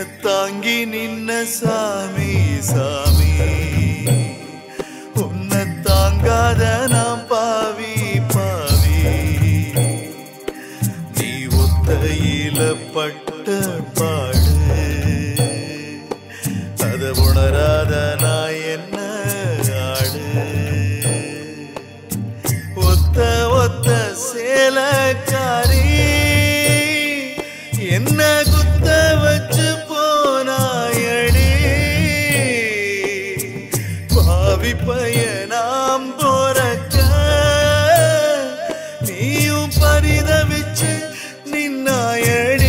தாங்கி நின்ன சாமி சாமி உன்னை தாங்காத நாம் பாவி பாவி நீ ஒத்தையில பட்ட பாடு அத உணராத நான் என்ன ஆடு ஒத்த ஒத்த சேலக்காரி என்ன குத்த வச்சு போனாயடி பாவி பையனாம் போறக்க நீயும் பரிதவிச்சு நின்னாயடி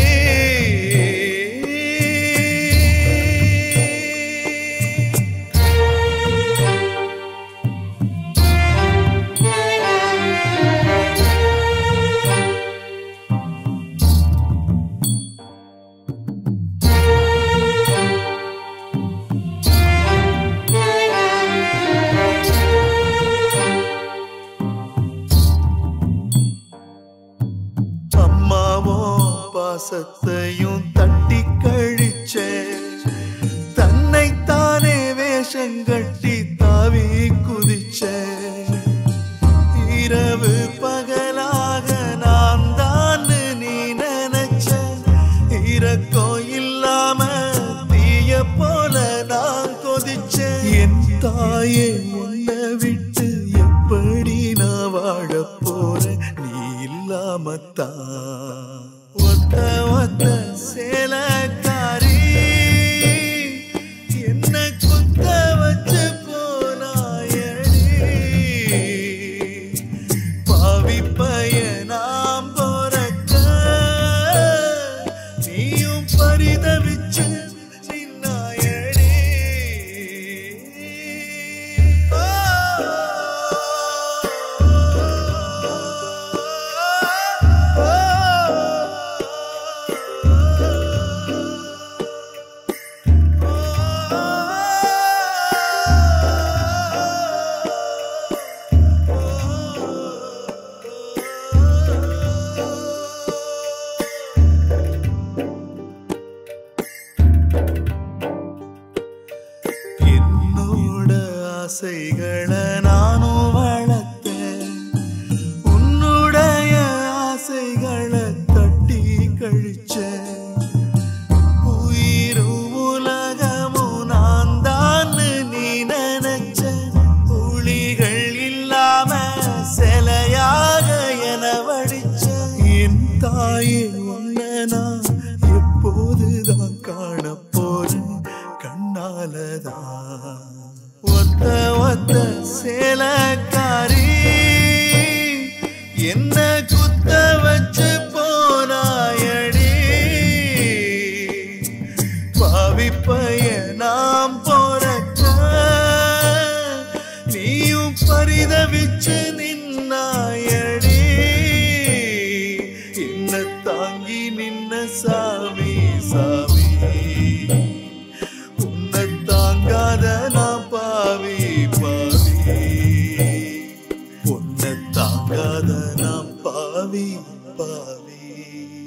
அம்மாவோ பாசத்தையும் தட்டி கழிச்ச தன்னைத்தானே வேஷங்கட்டி தாவி குதிச்ச இரவு பகலாக நான் தான் நீ நினைச்ச இரக்கோ இல்லாம தீய போல நான் கொதிச்ச என் தாயே உன்னை விட்டு எப்படி நான் வாழ போறேன் நீ இல்லாமத்தான் ஒத்த ஒத்த சேலக்காரி என்ன குத்த வச்சு போனாயடி பாவி பையனாம் போறக்க நீயும் பரிதவிச்சு நின்னாயடி என்னோட ஆசைகளை நானும் வளர்த்தேன் உன்னுடைய ஆசைகளை தட்டி கழிச்சேன் உயிரும் உலகமும் நான் தான் நீ நினைச்ச புலிகள் இல்லாம சிலையாக என வடிச்ச என் தாயே உன்னை நான் எப்போதுதான் காண போறேன் கண்ணாலதான் ஒத்த ஒத்த சேலக்காரி என்ன குத்த வச்சு போனாயடி பாவி பையனாம் போறக்க நீயும் பரிதவிச்சு நின்னாயடி என்ன தாங்கி நின்ன சாமி சாமி உன்னை தாங்காத நான் பாவி பாவி உன்னை தாங்காத நான் பாவி பாவி